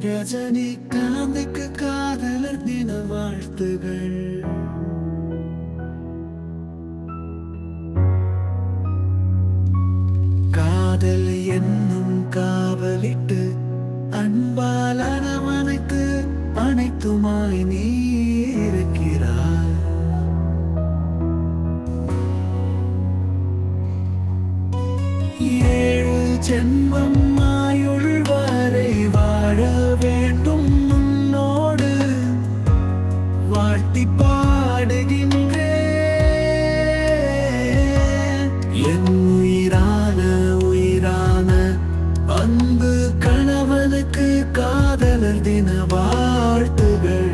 ரஜினிகாந்துக்கு காதலர் தின வாழ்த்துகள் காதல் என்னும் காவலிட்டு அன்பால் அரவணைத்து அனைத்துமாய் நீ இருக்கிறாய் ஏழு ஜென்மம் ஆயுள் வரை வாழ வேண்டும் உன்னோடு வாழ்த்தி பாடுகின்றேன் என் உயிரான உயிரான அன்பு கணவனுக்கு காதலர் தின வாழ்த்துகள்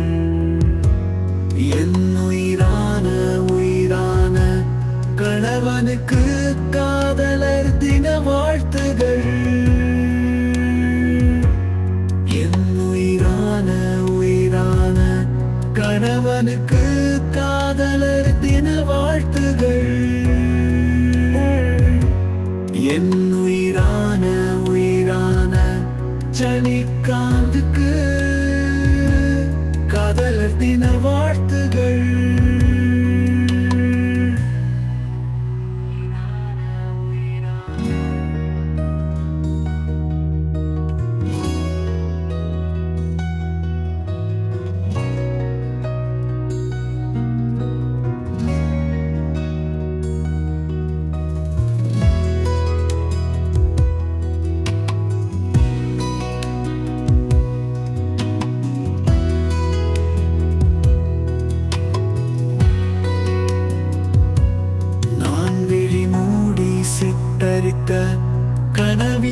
என் உயிரான உயிரான கணவனுக்கு காதலர் தின வாழ்த்துகள் என் உயிரான உயிரான கணவனுக்கு காதலர் தின வாழ்த்துகள் என் உயிரான உயிரான ஜனிகாந்துக்கு காதலர் தின வாழ்த்துகள் நான் விழி மூடி சித்தரித்த கனவி